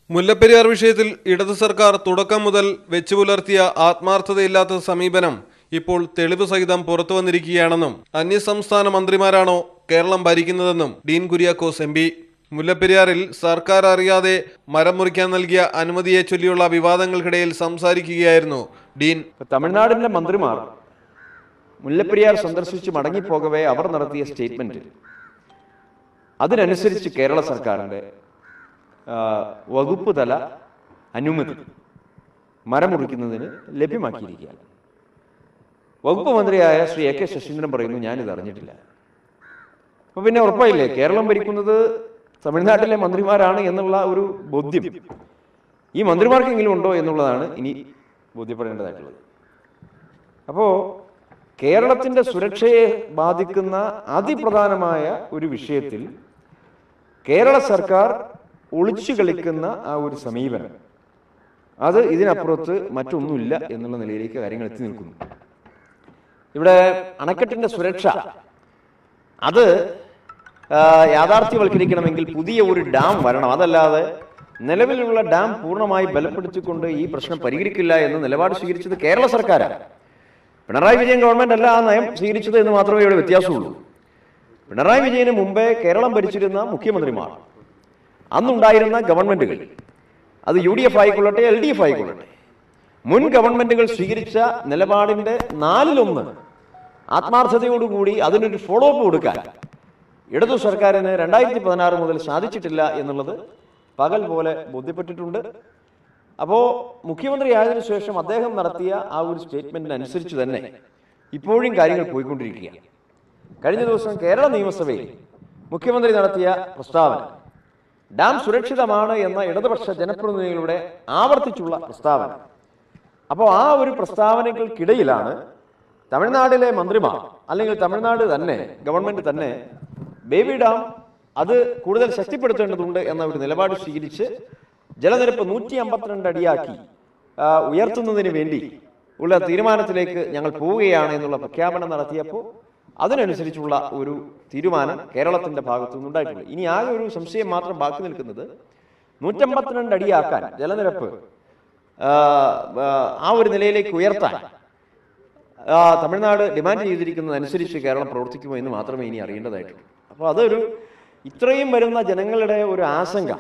മുല്ലപ്പെരിയാർ വിഷയത്തിൽ ഇടതു സർക്കാർ തുടക്കം മുതൽ വെച്ചു പുലർത്തിയ ആത്മാർത്ഥതയില്ലാത്ത സമീപനം ഇപ്പോൾ തെളിവ് സഹിതം പുറത്തു വന്നിരിക്കുകയാണെന്നും അന്യസംസ്ഥാന മന്ത്രിമാരാണോ കേരളം ഭരിക്കുന്നതെന്നും ഡീൻ കുര്യാക്കോസ് എം പി മുല്ലപ്പെരിയാറിൽ സർക്കാർ അറിയാതെ മരം മുറിക്കാൻ നൽകിയ അനുമതിയെ ചൊല്ലിയുള്ള വിവാദങ്ങൾക്കിടയിൽ സംസാരിക്കുകയായിരുന്നു ഡീൻ ഇപ്പൊ തമിഴ്നാടിന്റെ മന്ത്രിമാർ മുല്ലപ്പെരിയാർ സന്ദർശിച്ച് മടങ്ങിപ്പോകവേ അവർ നടത്തിയ സ്റ്റേറ്റ്മെന്റ് അതിനനുസരിച്ച് കേരള സർക്കാരിന്റെ ആ, വകുപ്പ് തല അനുമതി മരം മുറിക്കുന്നതിന് ലഭ്യമാക്കിയിരിക്കുകയാണ് വകുപ്പ് മന്ത്രിയായ ശ്രീ എ കെ ശശീന്ദ്രൻ പറയുന്നു ഞാനിത് അറിഞ്ഞിട്ടില്ല അപ്പൊ പിന്നെ ഉറപ്പായില്ലേ കേരളം ഭരിക്കുന്നത് തമിഴ്നാട്ടിലെ മന്ത്രിമാരാണ് എന്നുള്ള ഒരു ബോധ്യം ഈ മന്ത്രിമാർക്കെങ്കിലും ഉണ്ടോ എന്നുള്ളതാണ് ഇനി ബോധ്യപ്പെടേണ്ടതായിട്ടുള്ളത് അപ്പോ കേരളത്തിന്റെ സുരക്ഷയെ ബാധിക്കുന്ന അതിപ്രധാനമായ ഒരു വിഷയത്തിൽ കേരള സർക്കാർ ഒളിച്ചു കളിക്കുന്ന ആ ഒരു സമീപനം അത് ഇതിനപ്പുറത്ത് മറ്റൊന്നുമില്ല എന്നുള്ള നിലയിലേക്ക് കാര്യങ്ങൾ എത്തി നിൽക്കുന്നു ഇവിടെ അണക്കെട്ടിന്റെ സുരക്ഷ അത് ആ, യാഥാർത്ഥ്യവൽക്കരിക്കണമെങ്കിൽ പുതിയ ഒരു ഡാം വരണം അതല്ലാതെ നിലവിലുള്ള ഡാം പൂർണ്ണമായി ബലപ്പെടുത്തിക്കൊണ്ട് ഈ പ്രശ്നം പരിഹരിക്കില്ല എന്ന് നിലപാട് സ്വീകരിച്ചത് കേരള സർക്കാരാണ് പിണറായി വിജയൻ ഗവൺമെന്റ് അല്ല ആ നയം സ്വീകരിച്ചത് എന്ന് മാത്രമേ ഇവിടെ വ്യത്യാസമുള്ളൂ പിണറായി വിജയന് മുമ്പേ കേരളം ഭരിച്ചിരുന്ന മുഖ്യമന്ത്രിമാർ അന്നുണ്ടായിരുന്ന ഗവൺമെന്റുകൾ അത് യു ഡി എഫ് ആയിക്കൊള്ളട്ടെ എൽ ഡി എഫ് ആയിക്കൊള്ളട്ടെ മുൻ ഗവൺമെന്റുകൾ സ്വീകരിച്ച നിലപാടിന്റെ നാലിലൊന്ന് ആത്മാർത്ഥതയോടുകൂടി അതിനൊരു ഫോളോ അപ്പ് കൊടുക്കാൻ ഇടതു സർക്കാരിന് രണ്ടായിരത്തി പതിനാറ് മുതൽ സാധിച്ചിട്ടില്ല എന്നുള്ളത് പകൽ പോലെ ബോധ്യപ്പെട്ടിട്ടുണ്ട് അപ്പോ മുഖ്യമന്ത്രിയായതിനു ശേഷം അദ്ദേഹം നടത്തിയ ആ ഒരു സ്റ്റേറ്റ്മെന്റിനനുസരിച്ച് തന്നെ ഇപ്പോഴും കാര്യങ്ങൾ പോയിക്കൊണ്ടിരിക്കുകയാണ് കഴിഞ്ഞ ദിവസം കേരള നിയമസഭയിൽ മുഖ്യമന്ത്രി നടത്തിയ പ്രസ്താവന ഡാം സുരക്ഷിതമാണ് എന്ന ഇടതുപക്ഷ ജനപ്രതിനിധികളുടെ ആവർത്തിച്ചുള്ള പ്രസ്താവന അപ്പോൾ ആ ഒരു പ്രസ്താവനകൾക്കിടയിലാണ് തമിഴ്നാട്ടിലെ മന്ത്രിമാർ അല്ലെങ്കിൽ തമിഴ്നാട് തന്നെ ഗവൺമെന്റ് തന്നെ ബേബി ഡാം അത് കൂടുതൽ ശക്തിപ്പെടുത്തേണ്ടതുണ്ട് എന്ന ഒരു നിലപാട് സ്വീകരിച്ച് ജലനിരപ്പ് നൂറ്റി അമ്പത്തിരണ്ട് അടിയാക്കി ആ, ഉയർത്തുന്നതിന് വേണ്ടി ഉള്ള തീരുമാനത്തിലേക്ക് ഞങ്ങൾ പോവുകയാണ് എന്നുള്ള പ്രഖ്യാപനം നടത്തിയപ്പോൾ അതിനനുസരിച്ചുള്ള ഒരു തീരുമാനം കേരളത്തിന്റെ ഭാഗത്തു നിന്നുണ്ടായിട്ടുണ്ട് ഇനി ആകെ ഒരു സംശയം മാത്രം ബാക്കി നിൽക്കുന്നത് നൂറ്റമ്പത്തിരണ്ട് അടിയാക്കാൻ ജലനിരപ്പ് ആ, ആ, ആ ഒരു നിലയിലേക്ക് ഉയർത്താൻ ആ, തമിഴ്നാട് ഡിമാൻഡ് ചെയ്തിരിക്കുന്നതനുസരിച്ച് കേരളം പ്രവർത്തിക്കുമോ എന്ന് മാത്രമേ ഇനി അറിയേണ്ടതായിട്ടുള്ളൂ അപ്പോൾ അതൊരു ഇത്രയും വരുന്ന ജനങ്ങളുടെ ഒരു ആശങ്ക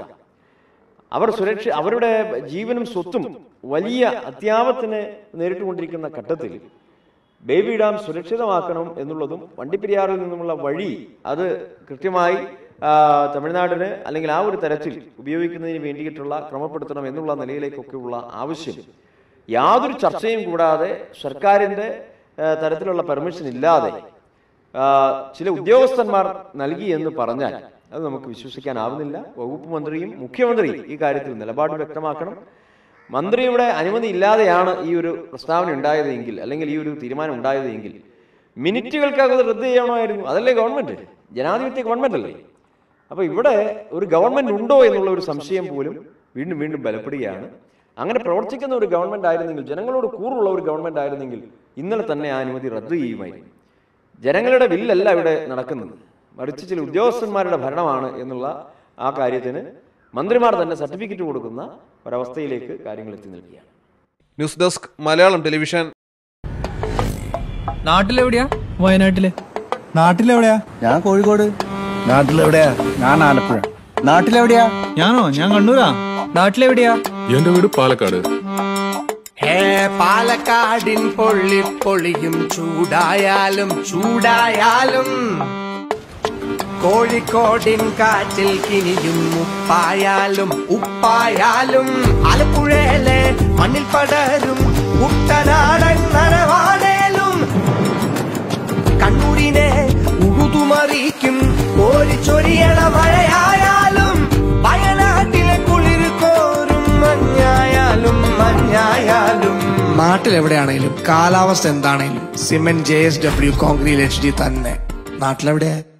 അവർ സുരക്ഷ അവരുടെ ജീവനും സ്വത്തും വലിയ അത്യാപത്തിന് നേരിട്ടുകൊണ്ടിരിക്കുന്ന ഘട്ടത്തിൽ ബേബി ഡാം സുരക്ഷിതമാക്കണം എന്നുള്ളതും വണ്ടിപ്പെരിയാറിൽ നിന്നുമുള്ള വഴി അത് കൃത്യമായി ആ, തമിഴ്നാടിന് അല്ലെങ്കിൽ ആ ഒരു തരത്തിൽ ഉപയോഗിക്കുന്നതിന് വേണ്ടിയിട്ടുള്ള ക്രമപ്പെടുത്തണം എന്നുള്ള നിലയിലേക്കൊക്കെയുള്ള ആവശ്യം യാതൊരു ചർച്ചയും കൂടാതെ സർക്കാരിന്റെ ആ, തരത്തിലുള്ള പെർമിഷൻ ഇല്ലാതെ ആ, ചില ഉദ്യോഗസ്ഥന്മാർ നൽകി എന്ന് പറഞ്ഞാൽ അത് നമുക്ക് വിശ്വസിക്കാനാവുന്നില്ല വകുപ്പ് മന്ത്രിയും മുഖ്യമന്ത്രിയും ഈ കാര്യത്തിൽ നിലപാട് വ്യക്തമാക്കണം മന്ത്രിയുടെ അനുമതി ഇല്ലാതെയാണ് ഈ ഒരു പ്രസ്താവന ഉണ്ടായതെങ്കിൽ അല്ലെങ്കിൽ ഈ ഒരു തീരുമാനം ഉണ്ടായതെങ്കിൽ മിനിറ്റുകൾക്കകം അത് റദ്ദ് ചെയ്യണമായിരുന്നു അതല്ലേ ഗവൺമെന്റ് ജനാധിപത്യ ഗവൺമെന്റ് അല്ലേ അപ്പൊ ഇവിടെ ഒരു ഗവൺമെന്റ് ഉണ്ടോ എന്നുള്ള ഒരു സംശയം പോലും വീണ്ടും വീണ്ടും ബലപ്പെടുകയാണ് അങ്ങനെ പ്രവർത്തിക്കുന്ന ഒരു ഗവൺമെന്റ് ആയിരുന്നെങ്കിൽ ജനങ്ങളോട് കൂറുള്ള ഒരു ഗവൺമെന്റ് ആയിരുന്നെങ്കിൽ ഇന്നലെ തന്നെ ആ അനുമതി റദ്ദ് ചെയ്യുമായിരുന്നു ജനങ്ങളുടെ വില്ലല്ല ഇവിടെ നടക്കുന്നത് മറിച്ച് ചില ഉദ്യോഗസ്ഥന്മാരുടെ ഭരണമാണ് എന്നുള്ള ആ കാര്യത്തിന് മന്ത്രിമാർ തന്നെ സർട്ടിഫിക്കറ്റ് കൊടുക്കുന്ന ഒരവസ്ഥയിലേക്ക് കാര്യങ്ങൾ എത്തി നിൽക്കുകയാണ് ന്യൂസ് ഡെസ്ക് മലയാളം ടെലിവിഷൻ നാട്ടിലെവിടെയാ വയനാട്ടില് നാട്ടിലെവിടെയാ ഞാൻ കോഴിക്കോട് നാട്ടിലെവിടെയാ ഞാൻ ആലപ്പുഴ നാട്ടിലെവിടെയാ ഞാനോ ഞാൻ കണ്ണൂരാ നാട്ടിലെവിടെയാ എന്റെ വീട് പാലക്കാട് ഹേ പാലക്കാടിൻ പൊള്ളി പൊളിയും ചൂടായാലും ചൂടായാലും കോഴിക്കോടിൻ കാറ്റിൽ കിനിയും ഉപ്പായാലും ഉപ്പായാലും ആലപ്പുഴയിലെ മണ്ണിൽ പടരും കുട്ടനാടൻ നരവാടേലും കണ്ണൂരിനെ ഉഴുതുമറിയിക്കും കോരിച്ചൊരിയണ മഴയായാലും വയനാട്ടിലെ കുളിർ കോരും മഞ്ഞായാലും മഞ്ഞായാലും നാട്ടിലെവിടെയാണേലും കാലാവസ്ഥ എന്താണേലും cement J S W concrete H D തന്നെ നാട്ടിലെവിടെയാ